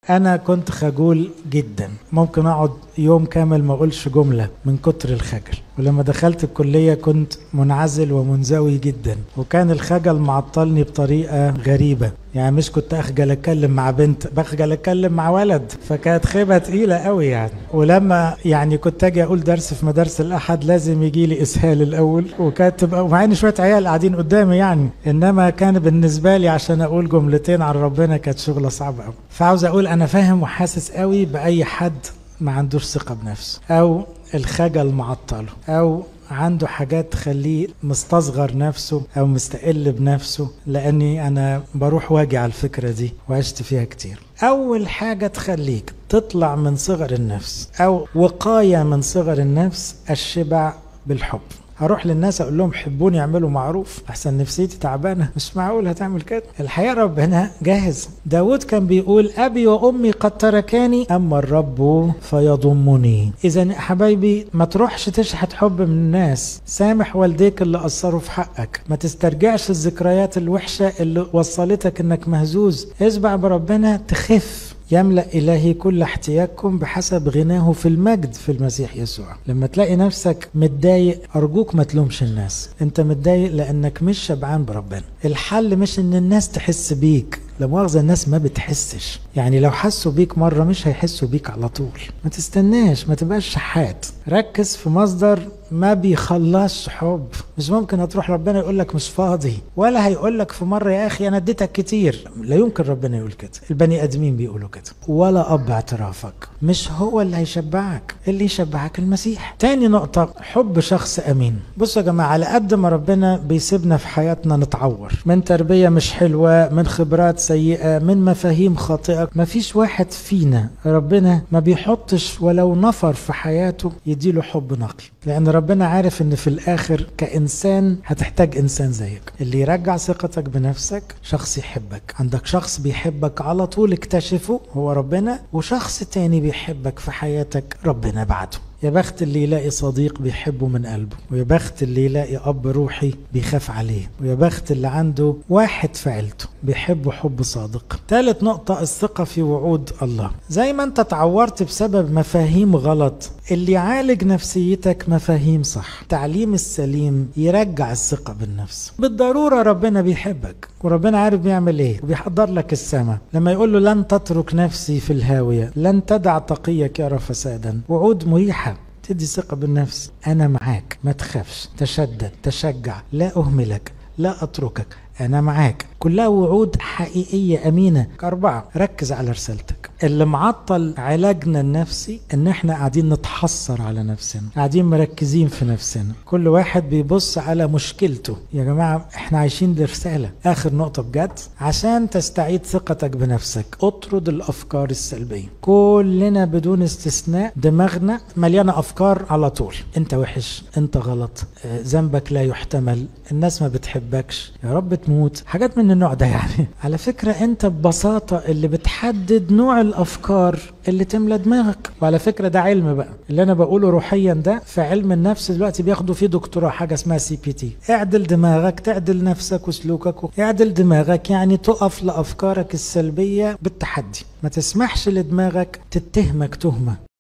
انا كنت خجول جدا ممكن اقعد يوم كامل ما اقولش جمله من كتر الخجل ولما دخلت الكليه كنت منعزل ومنزوي جدا وكان الخجل معطلني بطريقه غريبه يعني مش كنت اخجل اتكلم مع بنت بخجل اتكلم مع ولد فكانت خيبه تقيله قوي يعني ولما يعني كنت اجي اقول درس في مدارس الاحد لازم يجي لي اسهال الاول وكانت تبقى مع ان شويه عيال قاعدين قدامي يعني انما كان بالنسبه لي عشان اقول جملتين عن ربنا كانت شغله صعبه قوي فعاوز اقول انا فاهم وحاسس قوي باي حد ما عندوش ثقه بنفسه او الخجل معطله او عنده حاجات تخليه مستصغر نفسه او مستقل بنفسه لاني انا بروح واجي على الفكره دي وعشت فيها كتير اول حاجه تخليك تطلع من صغر النفس او وقايه من صغر النفس الشبع بالحب هروح للناس اقول لهم حبوني اعملوا معروف احسن نفسيتي تعبانه مش معقول هتعمل كده الحقيقه ربنا جاهز داود كان بيقول ابي وامي قد تركاني اما الرب فيضمني اذا حبايبي ما تروحش تشحت حب من الناس سامح والديك اللي قصروا في حقك ما تسترجعش الذكريات الوحشه اللي وصلتك انك مهزوز اسبع بربنا تخف يملأ إلهي كل احتياجكم بحسب غناه في المجد في المسيح يسوع لما تلاقي نفسك متضايق أرجوك ما تلومش الناس أنت متضايق لأنك مش شبعان بربنا الحل مش أن الناس تحس بيك لا مؤاخذة الناس ما بتحسش يعني لو حسوا بيك مرة مش هيحسوا بيك على طول ما تستناش ما تبقاش شحات ركز في مصدر ما بيخلصش حب مش ممكن هتروح ربنا يقول لك مش فاضي ولا هيقول لك في مرة يا أخي أنا اديتك كتير لا يمكن ربنا يقول كده البني آدمين بيقولوا كده ولا أب اعترافك مش هو اللي هيشبعك اللي يشبعك المسيح تاني نقطة حب شخص أمين بصوا يا جماعة على قد ما ربنا بيسيبنا في حياتنا نتعور من تربية مش حلوة من خبرات سيئة من مفاهيم خاطئة مفيش واحد فينا ربنا ما بيحطش ولو نفر في حياته يديله حب نقي لأن ربنا عارف إن في الآخر كإنسان هتحتاج إنسان زيك اللي يرجع ثقتك بنفسك شخص يحبك عندك شخص بيحبك على طول اكتشفه هو ربنا وشخص تاني بيحبك في حياتك ربنا بعده يا بخت اللي يلاقي صديق بيحبه من قلبه ويا بخت اللي يلاقي أب روحي بيخاف عليه ويا بخت اللي عنده واحد في عيلته بيحبه حب صادق ثالث نقطة الثقة في وعود الله زي ما انت تعورت بسبب مفاهيم غلط اللي يعالج نفسيتك مفاهيم صح تعليم السليم يرجع الثقة بالنفس بالضرورة ربنا بيحبك وربنا عارف بيعمل ايه وبيحضر لك السماء لما يقول له لن تترك نفسي في الهاوية لن تدع تقيك يرى فسادا وعود مريحة تدي ثقة بالنفس أنا معاك ما تخافش تشدد تشجع لا أهملك لا أتركك أنا معاك كلها وعود حقيقية أمينة أربعة ركز على رسالتك اللي معطل علاجنا النفسي إن إحنا قاعدين نتحسر على نفسنا قاعدين مركزين في نفسنا كل واحد بيبص على مشكلته يا جماعة إحنا عايشين دي رسالة آخر نقطة بجد عشان تستعيد ثقتك بنفسك اطرد الأفكار السلبية كلنا بدون استثناء دماغنا مليانة أفكار على طول أنت وحش أنت غلط ذنبك لا يحتمل الناس ما بتحبكش يا رب تموت حاجات من النوع ده يعني على فكرة انت ببساطة اللي بتحدد نوع الافكار اللي تملى دماغك وعلى فكرة ده علم بقى اللي انا بقوله روحيا ده في علم النفس دلوقتي بياخدوا فيه دكتوراه حاجة اسمها سي بي تي اعدل دماغك تعدل نفسك وسلوكك اعدل دماغك يعني تقف لافكارك السلبية بالتحدي ما تسمحش لدماغك تتهمك تهمة